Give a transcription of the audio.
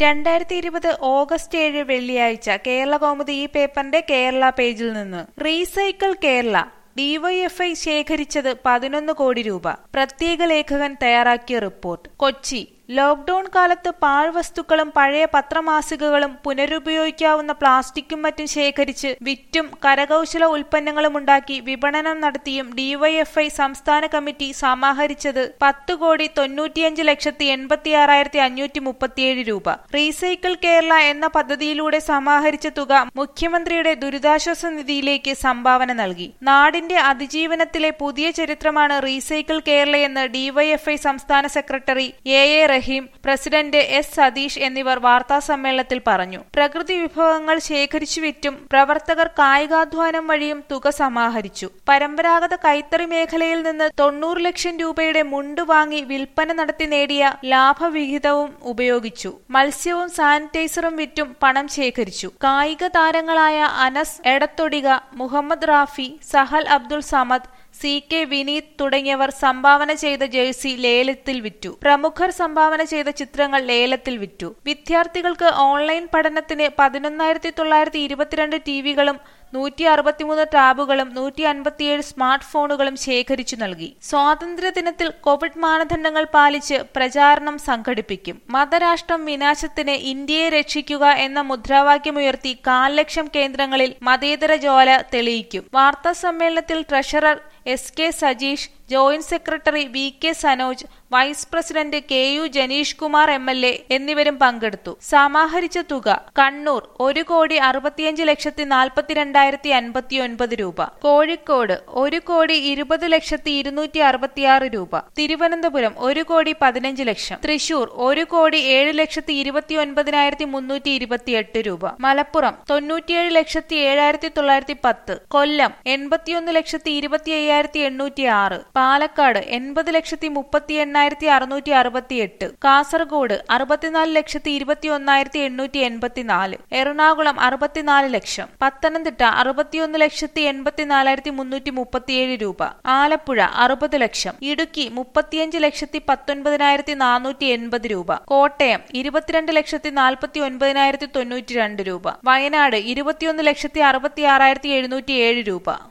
രണ്ടായിരത്തി ഇരുപത് ഓഗസ്റ്റ് ഏഴ് വെള്ളിയാഴ്ച കേരള കൗമുദി ഈ പേപ്പറിന്റെ കേരള പേജിൽ നിന്ന് റീസൈക്കിൾ കേരള ഡിവൈഎഫ്ഐ ശേഖരിച്ചത് പതിനൊന്ന് കോടി രൂപ പ്രത്യേക ലേഖകൻ തയ്യാറാക്കിയ റിപ്പോർട്ട് കൊച്ചി ലോക്ഡൌൺ കാലത്ത് പാഴ്വസ്തുക്കളും പഴയ പത്രമാസികകളും പുനരുപയോഗിക്കാവുന്ന പ്ലാസ്റ്റിക്കും മറ്റും ശേഖരിച്ച് വിറ്റും കരകൗശല ഉൽപ്പന്നങ്ങളും ഉണ്ടാക്കി വിപണനം നടത്തിയും ഡിവൈഎഫ്ഐ സംസ്ഥാന കമ്മിറ്റി സമാഹരിച്ചത് പത്ത് കോടി തൊണ്ണൂറ്റിയഞ്ച് ലക്ഷത്തി എൺപത്തിയാറായിരത്തി അഞ്ഞൂറ്റി മുപ്പത്തിയേഴ് രൂപ റീസൈക്കിൾ കേരള എന്ന പദ്ധതിയിലൂടെ സമാഹരിച്ച തുക മുഖ്യമന്ത്രിയുടെ ദുരിതാശ്വാസ നിധിയിലേക്ക് സംഭാവന നൽകി നാടിന്റെ അതിജീവനത്തിലെ പുതിയ ചരിത്രമാണ് റീസൈക്കിൾ കേരളയെന്ന് ഡിവൈഎഫ്ഐ സംസ്ഥാന secretary A A Rahim president S Satheesh എന്നിവർ വാർത്താസമ്മേളനത്തിൽ പറഞ്ഞു പ്രകൃതി വിഭവങ്ങൾ ശേഖരിച്ചു വിറ്റും പ്രവർത്തകർ കായികാധ്വാനം വഴിയും തുക സമാഹരിച്ചു പരമ്പരാഗത കൈത്തറി മേഖലയിൽ നിന്ന് തൊണ്ണൂറ് ലക്ഷം രൂപയുടെ മുണ്ട് വാങ്ങി വിൽപ്പന നടത്തി നേടിയ ലാഭവിഹിതവും ഉപയോഗിച്ചു മത്സ്യവും സാനിറ്റൈസറും വിറ്റും പണം ശേഖരിച്ചു കായിക താരങ്ങളായ അനസ് എടത്തൊടിക മുഹമ്മദ് റാഫി സഹൽ അബ്ദുൾ സമദ് സി കെ വിനീത് തുടങ്ങിയവർ സംഭാവന ചെയ്ത ജേഴ്സി ലേലത്തിൽ വിറ്റു പ്രമുഖർ സംഭാവന ചെയ്ത ചിത്രങ്ങൾ ലേലത്തിൽ വിറ്റു വിദ്യാർത്ഥികൾക്ക് ഓൺലൈൻ പഠനത്തിന് പതിനൊന്നായിരത്തി തൊള്ളായിരത്തി ഇരുപത്തിരണ്ട് ടിവികളും നൂറ്റി അറുപത്തിമൂന്ന് ടാബുകളും നൂറ്റി അൻപത്തിയേഴ് സ്മാർട്ട് ഫോണുകളും ശേഖരിച്ചു നൽകി സ്വാതന്ത്ര്യദിനത്തിൽ കോവിഡ് മാനദണ്ഡങ്ങൾ പാലിച്ച് പ്രചാരണം സംഘടിപ്പിക്കും മതരാഷ്ട്രം വിനാശത്തിന് ഇന്ത്യയെ രക്ഷിക്കുക എന്ന മുദ്രാവാക്യമുയർത്തി കാൽ ലക്ഷം കേന്ദ്രങ്ങളിൽ മതേതര ജ്വാല തെളിയിക്കും വാർത്താ സമ്മേളനത്തിൽ treasurer S K Sajeesh joint secretary V K Sanoj vice president K U Janeesh Kumar M L A എന്നിവരും പങ്കെടുത്തു സമാഹരിച്ച തുക കണ്ണൂർ ഒരു കോടി അറുപത്തിയഞ്ച് ലക്ഷത്തി നാൽപ്പത്തിരണ്ടായിരത്തി അൻപത്തി ഒൻപത് രൂപ കോഴിക്കോട് ഒരു കോടി ഇരുപത് ലക്ഷത്തി ഇരുന്നൂറ്റി അറുപത്തിയാറ് രൂപ തിരുവനന്തപുരം ഒരു കോടി പതിനഞ്ച് ലക്ഷം തൃശൂർ ഒരു കോടി ഏഴ് ലക്ഷത്തി ഇരുപത്തി ഒൻപതിനായിരത്തി മുന്നൂറ്റി ഇരുപത്തിയെട്ട് രൂപ മലപ്പുറം തൊണ്ണൂറ്റിയേഴ് ലക്ഷത്തി ഏഴായിരത്തി തൊള്ളായിരത്തി പത്ത് കൊല്ലം എൺപത്തിയൊന്ന് ലക്ഷത്തി ഇരുപത്തി അയ്യായിരത്തി എണ്ണൂറ്റി ആറ് പാലക്കാട് എൺപത് ലക്ഷത്തി മുപ്പത്തി എണ്ണായിരത്തി അറുന്നൂറ്റി അറുപത്തി എട്ട് കാസർഗോഡ് അറുപത്തിനാല് ലക്ഷത്തി ഇരുപത്തി ഒന്നായിരത്തി എണ്ണൂറ്റി എൺപത്തിനാല് എറണാകുളം അറുപത്തിനാല് ലക്ഷം പത്തനംതിട്ട അറുപത്തിയൊന്ന് ലക്ഷത്തി എൺപത്തിനാലായിരത്തി മുന്നൂറ്റി മുപ്പത്തിയേഴ് രൂപ ആലപ്പുഴ അറുപത് ലക്ഷം ഇടുക്കി മുപ്പത്തിയഞ്ച് ലക്ഷത്തി പത്തൊൻപതിനായിരത്തി നാനൂറ്റി എൺപത് രൂപ കോട്ടയം ഇരുപത്തിരണ്ട് ലക്ഷത്തി നാൽപ്പത്തി ഒൻപതിനായിരത്തി തൊണ്ണൂറ്റി രണ്ട് രൂപ വയനാട് ഇരുപത്തിയൊന്ന് ലക്ഷത്തി അറുപത്തി ആറായിരത്തി എഴുന്നൂറ്റി ഏഴ് രൂപ